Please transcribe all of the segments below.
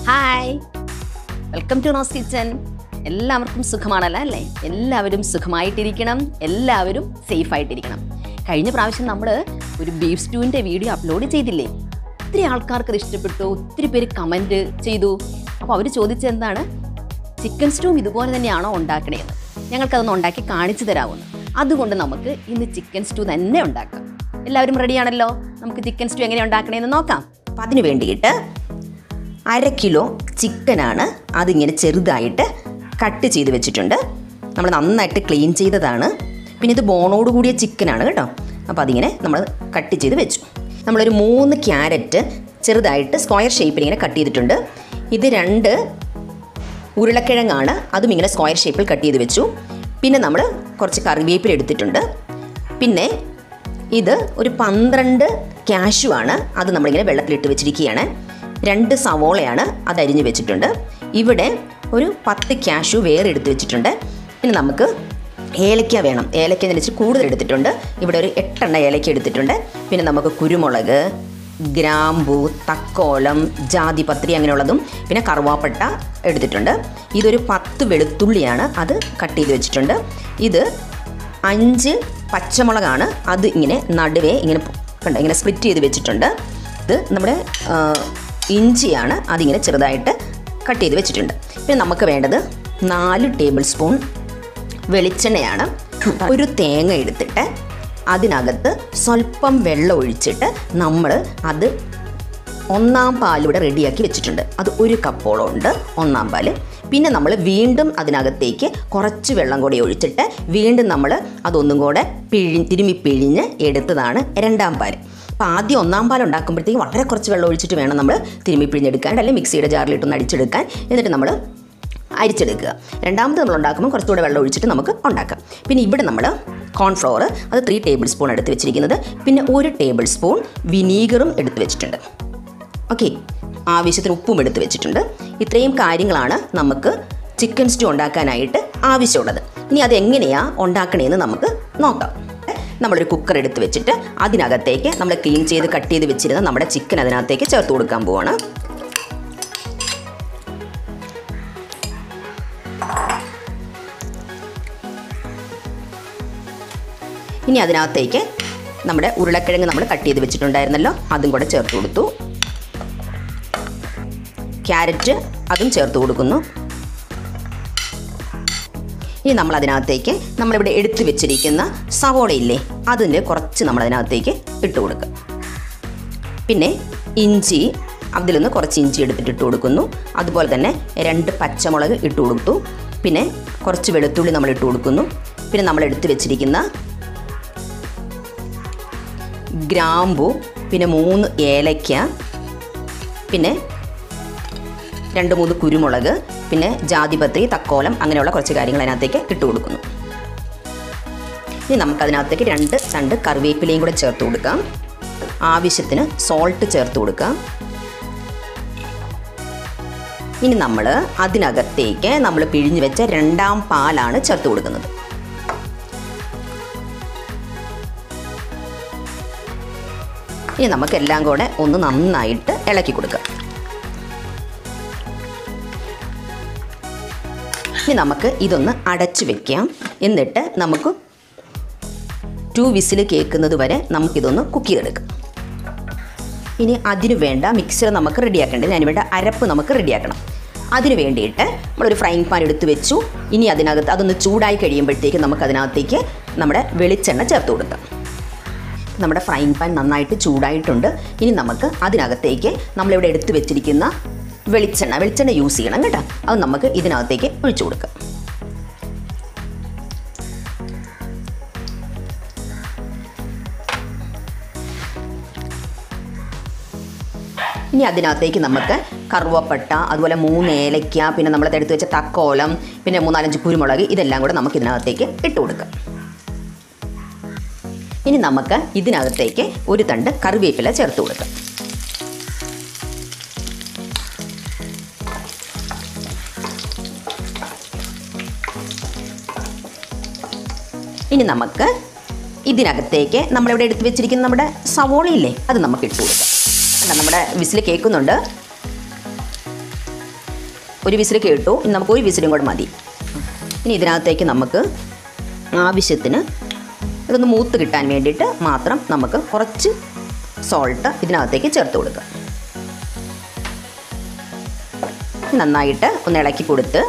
hi welcome to nose kitchen എല്ലാവർക്കും സുഖമാണല്ലോ അല്ലേ എല്ലാവരും സുഖമായിട്ടിരിക്കണം എല്ലാവരും സേഫ് ആയിട്ടിരിക്കണം കഴിഞ്ഞ പ്രാവശ്യം നമ്മൾ ഒരു ബീഫ് സ്റ്റൂവിൻ്റെ വീഡിയോ അപ്ലോഡ് ചെയ്തില്ലേ ഒത്തിരി ആൾക്കാർക്ക് അത് ഇഷ്ടപ്പെട്ടു ഒത്തിരി പേര് കമൻറ്റ് ചെയ്തു അപ്പോൾ അവർ ചോദിച്ചത് എന്താണ് ചിക്കൻ സ്റ്റൂവും ഇതുപോലെ തന്നെയാണോ ഉണ്ടാക്കണേന്ന് ഞങ്ങൾക്കതൊന്ന് ഉണ്ടാക്കി കാണിച്ചു തരാമെന്ന് അതുകൊണ്ട് നമുക്ക് ഇന്ന് ചിക്കൻ സ്റ്റൂ തന്നെ ഉണ്ടാക്കാം എല്ലാവരും റെഡിയാണല്ലോ നമുക്ക് ചിക്കൻ സ്റ്റൂ എങ്ങനെ ഉണ്ടാക്കണേന്ന് നോക്കാം അപ്പം അതിന് വേണ്ടിയിട്ട് അര കിലോ ചിക്കനാണ് അതിങ്ങനെ ചെറുതായിട്ട് കട്ട് ചെയ്ത് വെച്ചിട്ടുണ്ട് നമ്മൾ നന്നായിട്ട് ക്ലീൻ ചെയ്തതാണ് പിന്നെ ഇത് ബോണോട് കൂടിയ ചിക്കനാണ് കേട്ടോ അപ്പോൾ അതിങ്ങനെ നമ്മൾ കട്ട് ചെയ്ത് വെച്ചു നമ്മളൊരു മൂന്ന് ക്യാരറ്റ് ചെറുതായിട്ട് സ്ക്വയർ ഷേപ്പിൽ ഇങ്ങനെ കട്ട് ചെയ്തിട്ടുണ്ട് ഇത് രണ്ട് ഉരുളക്കിഴങ്ങാണ് അതും ഇങ്ങനെ സ്ക്വയർ ഷേപ്പിൽ കട്ട് ചെയ്ത് വെച്ചു പിന്നെ നമ്മൾ കുറച്ച് കറിവേപ്പില എടുത്തിട്ടുണ്ട് പിന്നെ ഇത് ഒരു പന്ത്രണ്ട് കാഷ്യു ആണ് അത് നമ്മളിങ്ങനെ വെള്ളത്തിലിട്ട് വെച്ചിരിക്കുകയാണ് രണ്ട് സവോളയാണ് അത് അരിഞ്ഞ് വെച്ചിട്ടുണ്ട് ഇവിടെ ഒരു പത്ത് കാഷ്യു വേറെ എടുത്ത് വെച്ചിട്ടുണ്ട് പിന്നെ നമുക്ക് ഏലക്ക വേണം ഏലക്ക എന്ന് വെച്ച് കൂടുതൽ എടുത്തിട്ടുണ്ട് ഇവിടെ ഒരു എട്ടെണ്ണ ഏലക്ക എടുത്തിട്ടുണ്ട് പിന്നെ നമുക്ക് കുരുമുളക് ഗ്രാമ്പു തക്കോലം ജാതിപത്രി അങ്ങനെയുള്ളതും പിന്നെ കറുവാപ്പട്ട എടുത്തിട്ടുണ്ട് ഇതൊരു പത്ത് വെളുത്തുള്ളിയാണ് അത് കട്ട് ചെയ്ത് വെച്ചിട്ടുണ്ട് ഇത് അഞ്ച് പച്ചമുളകാണ് അത് ഇങ്ങനെ നടുവേ ഇങ്ങനെ കണ്ടോ ഇങ്ങനെ സ്പ്ലിറ്റ് ചെയ്ത് വെച്ചിട്ടുണ്ട് ഇത് നമ്മുടെ ആ, ഇഞ്ചിയാണ് അതിങ്ങനെ ചെറുതായിട്ട് കട്ട് ചെയ്ത് വെച്ചിട്ടുണ്ട് പിന്നെ നമുക്ക് വേണ്ടത് നാല് ടേബിൾ സ്പൂൺ വെളിച്ചെണ്ണയാണ് ഒരു തേങ്ങ എടുത്തിട്ട് അതിനകത്ത് സ്വല്പം വെള്ളം ഒഴിച്ചിട്ട് നമ്മൾ അത് ഒന്നാം പാലിവിടെ റെഡിയാക്കി വെച്ചിട്ടുണ്ട് അത് ഒരു കപ്പോളം ഉണ്ട് ഒന്നാം പാല് പിന്നെ നമ്മൾ വീണ്ടും അതിനകത്തേക്ക് കുറച്ച് വെള്ളം കൂടി ഒഴിച്ചിട്ട് വീണ്ടും നമ്മൾ അതൊന്നും കൂടെ പിഴി തിരുമ്മി പിഴിഞ്ഞ് എടുത്തതാണ് രണ്ടാം പാല് അപ്പോൾ ആദ്യം ഒന്നാം പാൽ ഉണ്ടാക്കുമ്പോഴത്തേക്ക് വളരെ കുറച്ച് വെള്ളം ഒഴിച്ചിട്ട് വേണം നമ്മൾ തിരുമ്മി പിഴിഞ്ഞെടുക്കാൻ അല്ലെങ്കിൽ മിക്സിയുടെ ജാറിലിട്ടൊന്ന് അടിച്ചെടുക്കാൻ എന്നിട്ട് നമ്മൾ അരിച്ചെടുക്കുക രണ്ടാമത് നമ്മൾ ഉണ്ടാക്കുമ്പോൾ കുറച്ചുകൂടെ വെള്ളം ഒഴിച്ചിട്ട് നമുക്ക് ഉണ്ടാക്കാം പിന്നെ ഇവിടെ നമ്മൾ കോൺഫ്ലവർ അത് ത്രീ ടേബിൾ സ്പൂൺ എടുത്ത് വെച്ചിരിക്കുന്നത് പിന്നെ ഒരു ടേബിൾ സ്പൂൺ വിനീഗറും എടുത്ത് വെച്ചിട്ടുണ്ട് ഓക്കെ ആവശ്യത്തിന് ഉപ്പും എടുത്ത് വെച്ചിട്ടുണ്ട് ഇത്രയും കാര്യങ്ങളാണ് നമുക്ക് ചിക്കൻ സ്റ്റൂ ഉണ്ടാക്കാനായിട്ട് ആവശ്യമുള്ളത് ഇനി അതെങ്ങനെയാണ് ഉണ്ടാക്കണേന്ന് നമുക്ക് നോക്കാം നമ്മളൊരു കുക്കർ എടുത്ത് വെച്ചിട്ട് അതിനകത്തേക്ക് നമ്മൾ ക്ലീൻ ചെയ്ത് കട്ട് ചെയ്ത് വെച്ചിരുന്ന നമ്മുടെ ചിക്കൻ അതിനകത്തേക്ക് ചേർത്ത് കൊടുക്കാൻ പോവാണ് ഇനി അതിനകത്തേക്ക് നമ്മുടെ ഉരുളക്കിഴങ്ങ് നമ്മൾ കട്ട് ചെയ്ത് വെച്ചിട്ടുണ്ടായിരുന്നല്ലോ അതും കൂടെ ചേർത്ത് കൊടുത്തു ക്യാരറ്റ് അതും ചേർത്ത് കൊടുക്കുന്നു ഇനി നമ്മൾ അതിനകത്തേക്ക് നമ്മളിവിടെ എടുത്തു വെച്ചിരിക്കുന്ന സവോളയില്ലേ അതിൻ്റെ കുറച്ച് നമ്മൾ അതിനകത്തേക്ക് ഇട്ട് കൊടുക്കുക പിന്നെ ഇഞ്ചി അതിൽ നിന്ന് കുറച്ച് ഇഞ്ചി എടുത്തിട്ട് ഇട്ട് കൊടുക്കുന്നു അതുപോലെ തന്നെ രണ്ട് പച്ചമുളക് ഇട്ട് കൊടുത്തു പിന്നെ കുറച്ച് വെളുത്തുള്ളി നമ്മൾ ഇട്ട് കൊടുക്കുന്നു പിന്നെ നമ്മൾ എടുത്തു വെച്ചിരിക്കുന്ന ഗ്രാമ്പു പിന്നെ മൂന്ന് ഏലയ്ക്ക പിന്നെ രണ്ട് മൂന്ന് കുരുമുളക് പിന്നെ ജാതിപത്രി തക്കോലം അങ്ങനെയുള്ള കുറച്ച് കാര്യങ്ങൾ അതിനകത്തേക്ക് ഇട്ട് കൊടുക്കുന്നു ഇനി നമുക്കതിനകത്തേക്ക് രണ്ട് തണ്ട് കറിവേപ്പിലയും കൂടെ ചേർത്ത് കൊടുക്കാം ആവശ്യത്തിന് സോൾട്ട് ചേർത്ത് കൊടുക്കാം ഇനി നമ്മൾ അതിനകത്തേക്ക് നമ്മൾ പിഴിഞ്ഞ് വെച്ച രണ്ടാം പാലാണ് ചേർത്ത് കൊടുക്കുന്നത് ഇനി നമുക്കെല്ലാം കൂടെ ഒന്ന് നന്നായിട്ട് ഇളക്കി കൊടുക്കാം ഇനി നമുക്ക് ഇതൊന്ന് അടച്ചു വെക്കാം എന്നിട്ട് നമുക്ക് ടു വിസിൽ കേൾക്കുന്നത് വരെ നമുക്കിതൊന്ന് കുക്ക് ചെയ്തെടുക്കാം ഇനി അതിന് വേണ്ട മിക്സർ നമുക്ക് റെഡിയാക്കേണ്ടത് അതിന് വേണ്ട അരപ്പ് നമുക്ക് റെഡിയാക്കണം അതിന് വേണ്ടിയിട്ട് നമ്മളൊരു ഫ്രൈങ് പാൻ എടുത്ത് വെച്ചു ഇനി അതിനകത്ത് അതൊന്ന് ചൂടായി കഴിയുമ്പോഴത്തേക്ക് നമുക്ക് അതിനകത്തേക്ക് നമ്മുടെ വെളിച്ചെണ്ണ ചേർത്ത് കൊടുക്കാം നമ്മുടെ ഫ്രൈങ് പാൻ നന്നായിട്ട് ചൂടായിട്ടുണ്ട് ഇനി നമുക്ക് അതിനകത്തേക്ക് നമ്മളിവിടെ എടുത്ത് വെച്ചിരിക്കുന്ന വെളിച്ചെണ്ണ വെളിച്ചെണ്ണ യൂസ് ചെയ്യണം കേട്ടോ അത് നമുക്ക് ഇതിനകത്തേക്ക് ഒഴിച്ചു കൊടുക്കാം ഇനി അതിനകത്തേക്ക് നമുക്ക് കറുവപ്പട്ട അതുപോലെ മൂന്ന് ഏലയ്ക്ക പിന്നെ നമ്മൾ എടുത്ത് വെച്ച തക്കോലം പിന്നെ മൂന്നാലഞ്ച് കുരുമുളക് ഇതെല്ലാം കൂടെ നമുക്ക് ഇതിനകത്തേക്ക് ഇട്ട് കൊടുക്കാം ഇനി നമുക്ക് ഇതിനകത്തേക്ക് ഒരു തണ്ട് കറിവേപ്പില ചേർത്ത് കൊടുക്കാം ഇനി നമുക്ക് ഇതിനകത്തേക്ക് നമ്മളിവിടെ എടുത്ത് വെച്ചിരിക്കുന്ന നമ്മുടെ സവോളയില്ലേ അത് നമുക്ക് ഇട്ട് കൊടുക്കാം കണ്ടോ, നമ്മുടെ വിസിൽ കേൾക്കുന്നുണ്ട് ഒരു വിസിൽ കേട്ടു ഇനി നമുക്ക് ഒരു വിസിലും കൂടെ മതി ഇനി ഇതിനകത്തേക്ക് നമുക്ക് ആവശ്യത്തിന് ഇതൊന്ന് മൂത്ത് കിട്ടാൻ വേണ്ടിയിട്ട് മാത്രം നമുക്ക് കുറച്ച് സോൾട്ട് ഇതിനകത്തേക്ക് ചേർത്ത് കൊടുക്കുക നന്നായിട്ട് ഒന്ന് ഇളക്കി കൊടുത്ത്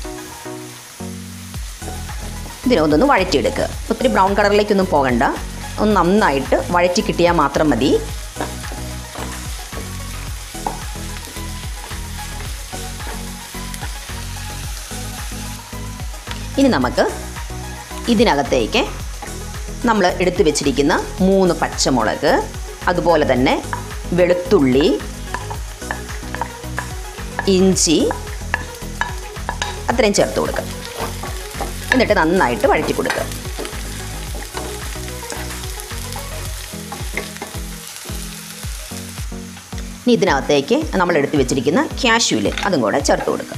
ഇതിനൊന്നൊന്ന് വഴറ്റിയെടുക്കുക ഒത്തിരി ബ്രൗൺ കളറിലേക്കൊന്നും പോകണ്ട ഒന്ന് നന്നായിട്ട് വഴറ്റി കിട്ടിയാൽ മാത്രം മതി ഇനി നമുക്ക് ഇതിനകത്തേക്ക് നമ്മൾ എടുത്തു വെച്ചിരിക്കുന്ന മൂന്ന് പച്ചമുളക് അതുപോലെ തന്നെ വെളുത്തുള്ളി ഇഞ്ചി അത്രയും ചേർത്ത് കൊടുക്കുക എന്നിട്ട് നന്നായിട്ട് വഴറ്റി കൊടുക്കുക ഇനി ഇതിനകത്തേക്ക് നമ്മൾ എടുത്തു വെച്ചിരിക്കുന്ന ക്യാഷ്യൂല് അതും കൂടെ ചേർത്ത് കൊടുക്കുക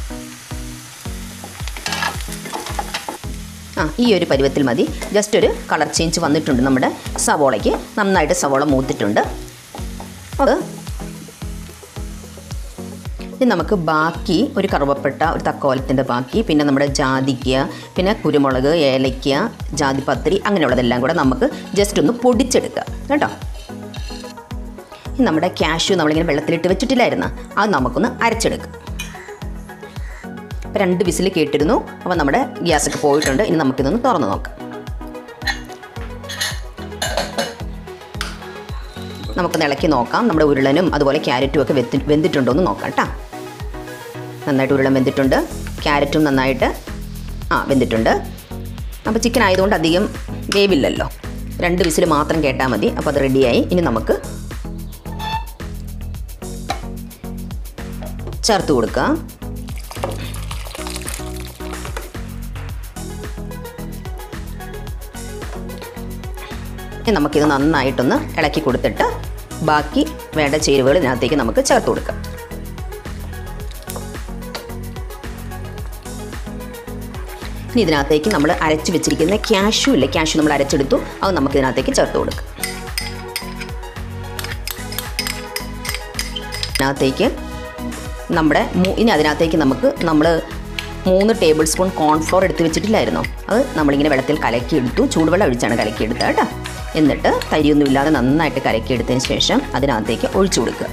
ആ ഈ ഒരു പരുവത്തിൽ മതി ജസ്റ്റ് ഒരു കളർ ചേഞ്ച് വന്നിട്ടുണ്ട് നമ്മുടെ സവോളയ്ക്ക് നന്നായിട്ട് സവോള മൂത്തിട്ടുണ്ട് അത് ഇനി നമുക്ക് ബാക്കി ഒരു കറുവപ്പെട്ട ഒരു തക്കോലത്തിൻ്റെ ബാക്കി പിന്നെ നമ്മുടെ ജാതിക്ക പിന്നെ കുരുമുളക് ഏലയ്ക്ക ജാതിപത്രി അങ്ങനെയുള്ളതെല്ലാം കൂടെ നമുക്ക് ജസ്റ്റ് ഒന്ന് പൊടിച്ചെടുക്കുക കേട്ടോ ഇനി നമ്മുടെ ക്യാഷ്യൂ നമ്മളിങ്ങനെ വെള്ളത്തിലിട്ട് വെച്ചിട്ടില്ലായിരുന്നു അത് നമുക്കൊന്ന് അരച്ചെടുക്കുക ഇപ്പം രണ്ട് വിസിൽ കേട്ടിരുന്നു അപ്പോൾ നമ്മുടെ ഗ്യാസൊക്കെ പോയിട്ടുണ്ട് ഇനി നമുക്കിതൊന്ന് തുറന്ന് നോക്കാം നമുക്കൊന്ന് ഇളക്കി നോക്കാം നമ്മുടെ ഉരുളനും അതുപോലെ ക്യാരറ്റും ഒക്കെ വെത്തി വെന്തിട്ടുണ്ടോ എന്ന് നോക്കാം കേട്ടോ നന്നായിട്ട് ഉരുളൻ വെന്തിട്ടുണ്ട് ക്യാരറ്റും നന്നായിട്ട് ആ വെന്തിട്ടുണ്ട് അപ്പോൾ ചിക്കൻ ആയതുകൊണ്ട് അധികം വേവില്ലല്ലോ രണ്ട് വിസിൽ മാത്രം കേട്ടാൽ മതി അപ്പോൾ അത് റെഡിയായി ഇനി നമുക്ക് ചേർത്ത് കൊടുക്കാം ഇനി നമുക്കിത് നന്നായിട്ടൊന്ന് ഇളക്കി കൊടുത്തിട്ട് ബാക്കി വേണ്ട ചേരുവകൾ ഇതിനകത്തേക്ക് നമുക്ക് ചേർത്ത് കൊടുക്കാം ഇനി ഇതിനകത്തേക്ക് നമ്മൾ അരച്ച് വെച്ചിരിക്കുന്ന ക്യാഷു ഇല്ലേ ക്യാഷു നമ്മൾ അരച്ചെടുത്തു അത് നമുക്ക് ഇതിനകത്തേക്ക് ചേർത്ത് കൊടുക്കാം ഇതിനകത്തേക്ക് നമ്മുടെ മൂ- ഇനി അതിനകത്തേക്ക് നമുക്ക് നമ്മൾ മൂന്ന് ടേബിൾ സ്പൂൺ കോൺഫ്ലോർ എടുത്ത് വെച്ചിട്ടില്ലായിരുന്നോ അത് നമ്മളിങ്ങനെ വെള്ളത്തിൽ കലക്കിയെടുത്തു ചൂടുവെള്ളം ഒഴിച്ചാണ് കലക്കിയെടുത്തത് കേട്ടോ എന്നിട്ട് തരിയൊന്നും ഇല്ലാതെ നന്നായിട്ട് കലക്കിയെടുത്തതിന് ശേഷം അതിനകത്തേക്ക് ഒഴിച്ചു കൊടുക്കുക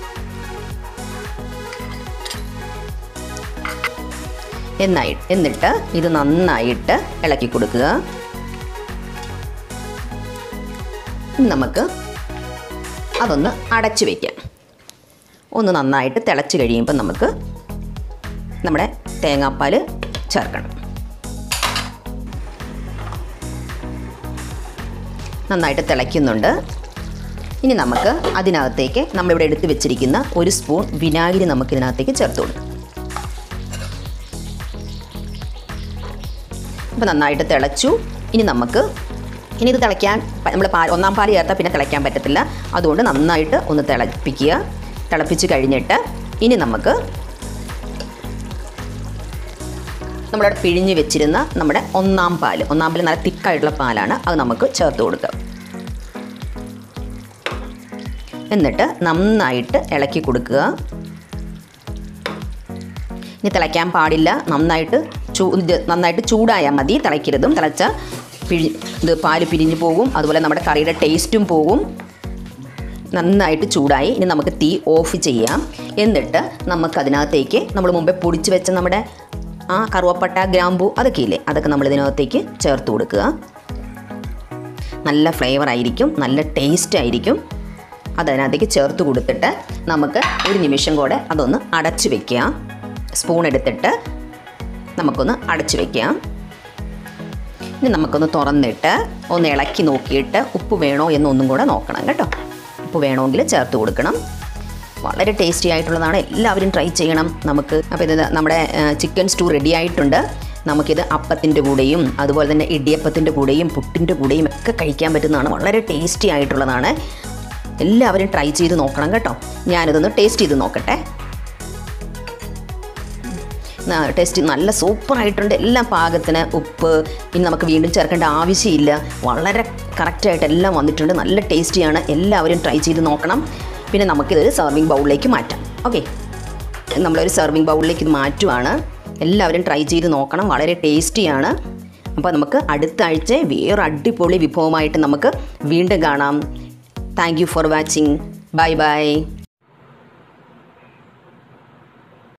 എന്നായി എന്നിട്ട് ഇത് നന്നായിട്ട് ഇളക്കി കൊടുക്കുക ഇനി നമുക്ക് അതൊന്ന് അടച്ചു വയ്ക്കാം ഒന്ന് നന്നായിട്ട് തിളച്ച് കഴിയുമ്പോൾ നമുക്ക് നമ്മുടെ തേങ്ങാപ്പാൽ ചേർക്കണം നന്നായിട്ട് തിളയ്ക്കുന്നുണ്ട് ഇനി നമുക്ക് അതിനകത്തേക്ക് നമ്മളിവിടെ എടുത്ത് വെച്ചിരിക്കുന്ന ഒരു സ്പൂൺ വിനാഗിരി നമുക്ക് ഇതിനകത്തേക്ക് ചേർത്ത് കൊടുക്കാം അപ്പോൾ നന്നായിട്ട് തിളച്ചു ഇനി നമുക്ക് ഇനി ഇത് തിളയ്ക്കാൻ നമ്മൾ പാൽ ഒന്നാം പാൽ ചേർത്താൽ പിന്നെ തിളയ്ക്കാൻ പറ്റത്തില്ല അതുകൊണ്ട് നന്നായിട്ട് ഒന്ന് തിളപ്പിക്കുക തിളപ്പിച്ച് കഴിഞ്ഞിട്ട് ഇനി നമുക്ക് നമ്മളിവിടെ പിഴിഞ്ഞ് വെച്ചിരുന്ന നമ്മുടെ ഒന്നാം പാൽ ഒന്നാം പാൽ നല്ല തിക്കായിട്ടുള്ള പാലാണ് അത് നമുക്ക് ചേർത്ത് കൊടുക്കുക എന്നിട്ട് നന്നായിട്ട് ഇളക്കി കൊടുക്കുക ഇനി തിളയ്ക്കാൻ പാടില്ല നന്നായിട്ട് ചൂ ഇത് നന്നായിട്ട് ചൂടായാൽ മതി തിളയ്ക്കരുതും തിളച്ച പിഴി ഇത് പാല് പിരിഞ്ഞു പോകും അതുപോലെ നമ്മുടെ കറിയുടെ ടേസ്റ്റും പോകും നന്നായിട്ട് ചൂടായി ഇനി നമുക്ക് തീ ഓഫ് ചെയ്യാം എന്നിട്ട് നമുക്കതിനകത്തേക്ക് നമ്മൾ മുമ്പേ പൊടിച്ച് വെച്ച നമ്മുടെ ആ കറുവപ്പട്ട ഗ്രാമ്പു അതൊക്കെ ഇല്ലേ അതൊക്കെ നമ്മൾ ഇതിനകത്തേക്ക് ചേർത്ത് കൊടുക്കുക നല്ല ഫ്ലേവർ ആയിരിക്കും നല്ല ടേസ്റ്റ് ആയിരിക്കും അതതിനകത്തേക്ക് ചേർത്ത് കൊടുത്തിട്ട് നമുക്ക് ഒരു നിമിഷം കൂടെ അതൊന്ന് അടച്ചു വെക്കാം സ്പൂൺ എടുത്തിട്ട് നമുക്കൊന്ന് അടച്ചു വെക്കാം ഇനി നമുക്കൊന്ന് തുറന്നിട്ട് ഒന്ന് ഇളക്കി നോക്കിയിട്ട് ഉപ്പ് വേണോ എന്നൊന്നും കൂടെ നോക്കണം കേട്ടോ ഉപ്പ് വേണമെങ്കിൽ ചേർത്ത് കൊടുക്കണം വളരെ ടേസ്റ്റി ആയിട്ടുള്ളതാണ് എല്ലാവരും ട്രൈ ചെയ്യണം നമുക്ക് അപ്പോൾ ഇത് നമ്മുടെ ചിക്കൻ സ്റ്റൂ റെഡി ആയിട്ടുണ്ട് നമുക്കിത് അപ്പത്തിൻ്റെ കൂടെയും അതുപോലെ തന്നെ ഇടിയപ്പത്തിൻ്റെ കൂടെയും പുട്ടിൻ്റെ കൂടെയും ഒക്കെ കഴിക്കാൻ പറ്റുന്നതാണ് വളരെ ടേസ്റ്റി ആയിട്ടുള്ളതാണ് എല്ലാവരും ട്രൈ ചെയ്ത് നോക്കണം കേട്ടോ ഞാനിതൊന്ന് ടേസ്റ്റ് ചെയ്ത് നോക്കട്ടെ ടേസ്റ്റ് നല്ല സൂപ്പറായിട്ടുണ്ട് എല്ലാം പാകത്തിന് ഉപ്പ് ഇനി നമുക്ക് വീണ്ടും ചേർക്കേണ്ട ആവശ്യമില്ല വളരെ കറക്റ്റായിട്ട് എല്ലാം വന്നിട്ടുണ്ട് നല്ല ടേസ്റ്റിയാണ് എല്ലാവരും ട്രൈ ചെയ്ത് നോക്കണം പിന്നെ നമുക്കിതൊരു സർവിങ് ബൗളിലേക്ക് മാറ്റാം ഓക്കെ നമ്മളൊരു സെർവിങ് ബൗളിലേക്ക് ഇത് മാറ്റുവാണ് എല്ലാവരും ട്രൈ ചെയ്ത് നോക്കണം വളരെ ടേസ്റ്റിയാണ് അപ്പോൾ നമുക്ക് അടുത്ത ആഴ്ച വേറെ അടിപൊളി വിഭവമായിട്ട് നമുക്ക് വീണ്ടും കാണാം thank you for watching bye by